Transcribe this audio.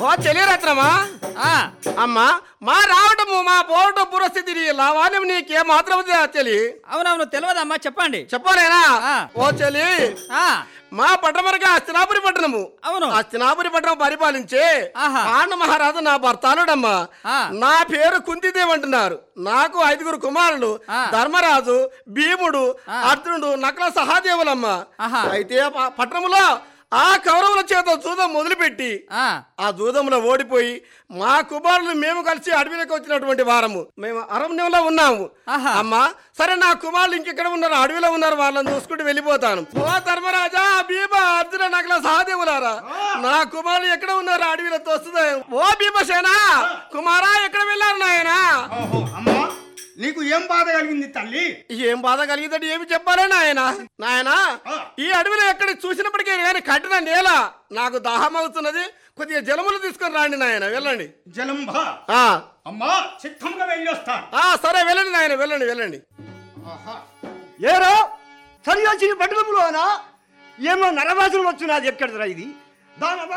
ఓ చెలిరత్నమా ఆ, అమ్మా మా రావటము మా పోవటం పురస్థితి లావాణ్యం నీకే మాత్రం చెలి అవునవును తెలియదమ్మా చెప్పండి చెప్పలేనా ఆ. ఓ చెలి ఆ, మా పట్టణమరగా అస్తినాపురి పట్టణము అవును అస్తినాపురి పట్టణం పరిపాలించే ఆహా. పాండు మహారాజు నా భర్త అల్లుడమ్మా ఆ. నా పేరు కుంతిదేవి అంటున్నారు నాకు ఐదుగురు కుమారులు ఆ. ధర్మరాజు భీముడు ఆ. అర్జునుడు నకల సహాదేవులమ్మ ఆహా. అయితే ఆ పట్టణంలో ఆ కౌరవుల చేత జూదం మొదలుపెట్టి ఆ, ఆ జూదంలో ఓడిపోయి మా కుమారులు మేము కలిసి అడవిలోకి వచ్చినటువంటి వారము మేము అరణ్యంలో ఉన్నాము ఆహా. అమ్మా సరే నా కుమారులు ఇంకెక్కడ ఉన్నారు అడవిలో ఉన్నారు వాళ్ళని చూసుకుంటూ వెళ్ళిపోతాను ఓ ధర్మరాజా భీమ అర్జున నగల సహదేవులారా నా కుమారులు ఎక్కడ ఉన్నారు అడవిలో తోస్తుంది ఓ భీమసేనా కుమారా ఎక్కడ వెళ్ళారు నాయనా ఓహో అమ్మా నీకు ఏం బాధ కలిగింది తల్లి ఏం బాధ కలిగిందంటే ఏమి చెప్పాలే నాయన నాయన ఆ. ఈ అడవిలో ఎక్కడ చూసినప్పటికీ కానీ కట్టిన నేల నాకు దాహం అవుతున్నది కొద్దిగా జలములు తీసుకొని రాండి నాయన వెళ్ళండి జలంబ ఆ అమ్మా చిత్తంగా వెళ్ళొస్తాను ఆ సరే వెళ్ళండి నాయన వెళ్ళండి వెళ్ళండి ఆహా. ఏరా సన్యాసి పట్టణంలోనా ఏమో నరవాసులు వచ్చినది ఎక్కడరా ఇది దాని